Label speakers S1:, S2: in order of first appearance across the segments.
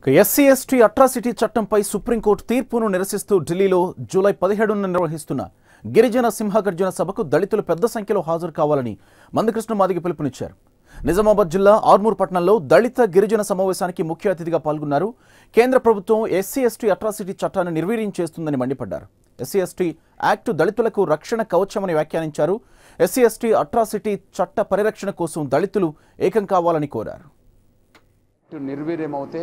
S1: SC ST atrocity చట్టంపై supreme court తీర్పును నిరసిస్తూ ఢిల్లీలో జూలై పదిహేడున నిర్వహిస్తున్న గిరిజన సింహగర్జన సభకు దళితులు పెద్ద సంఖ్యలో హాజరు కావాలని మందకృష్ణ మాదిగ పిలుపునిచ్చారు నిజామాబాద్ జిల్లా ఆర్మూర్ పట్టణంలో దళిత గిరిజన సమావేశానికి ముఖ్య అతిథిగా పాల్గొన్నారు కేంద్ర ప్రభుత్వం ఎస్సీ ఎస్టీ అట్రాసిటీ చట్టాన్ని నిర్వీర్యం చేస్తుందని మండిపడ్డారు ఎస్సీ ఎస్టీ యాక్టు దళితులకు రక్షణ కవచమని వ్యాఖ్యానించారు ఎస్సీ ఎస్టీ అట్రాసిటీ చట్ట పరిరక్షణ కోసం దళితులు ఏకం కావాలని కోరారు
S2: ఇటు నిర్వీర్యమవుతే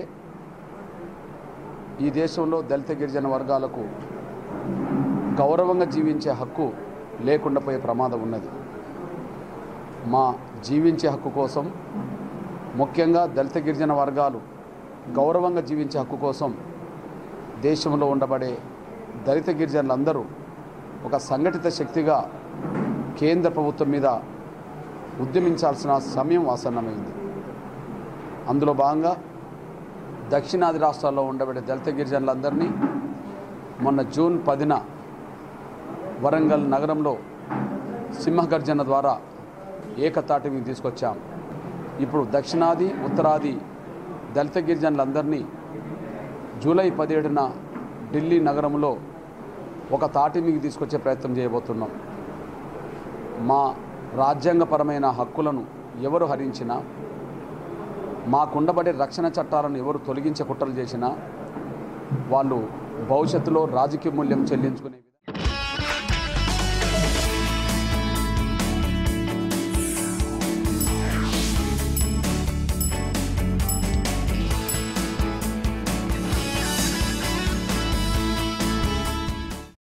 S2: ఈ దేశంలో దళిత గిరిజన వర్గాలకు గౌరవంగా జీవించే హక్కు లేకుండా పోయే ప్రమాదం ఉన్నది మా జీవించే హక్కు కోసం ముఖ్యంగా దళిత గిరిజన వర్గాలు గౌరవంగా జీవించే హక్కు కోసం దేశంలో ఉండబడే దళిత గిరిజనులందరూ ఒక సంఘటిత శక్తిగా కేంద్ర ప్రభుత్వం మీద ఉద్యమించాల్సిన సమయం ఆసన్నమైంది అందులో భాగంగా దక్షిణాది రాష్ట్రాల్లో ఉండబడే దళిత గిరిజనులందరినీ మొన్న జూన్ పదిన వరంగల్ నగరంలో సింహగర్జన ద్వారా ఏకతాటి మీద తీసుకొచ్చాం ఇప్పుడు దక్షిణాది ఉత్తరాది దళిత గిరిజనులందరినీ జూలై పదిహేడున ఢిల్లీ నగరంలో ఒక తాటి మీద తీసుకొచ్చే ప్రయత్నం చేయబోతున్నాం మా రాజ్యాంగపరమైన హక్కులను ఎవరు హరించినా మాకుండబడే రక్షణ చట్టాలను ఎవరు తొలగించే కుట్రలు చేసినా వాళ్ళు భవిష్యత్తులో రాజకీయ మూల్యం చెల్లించుకునే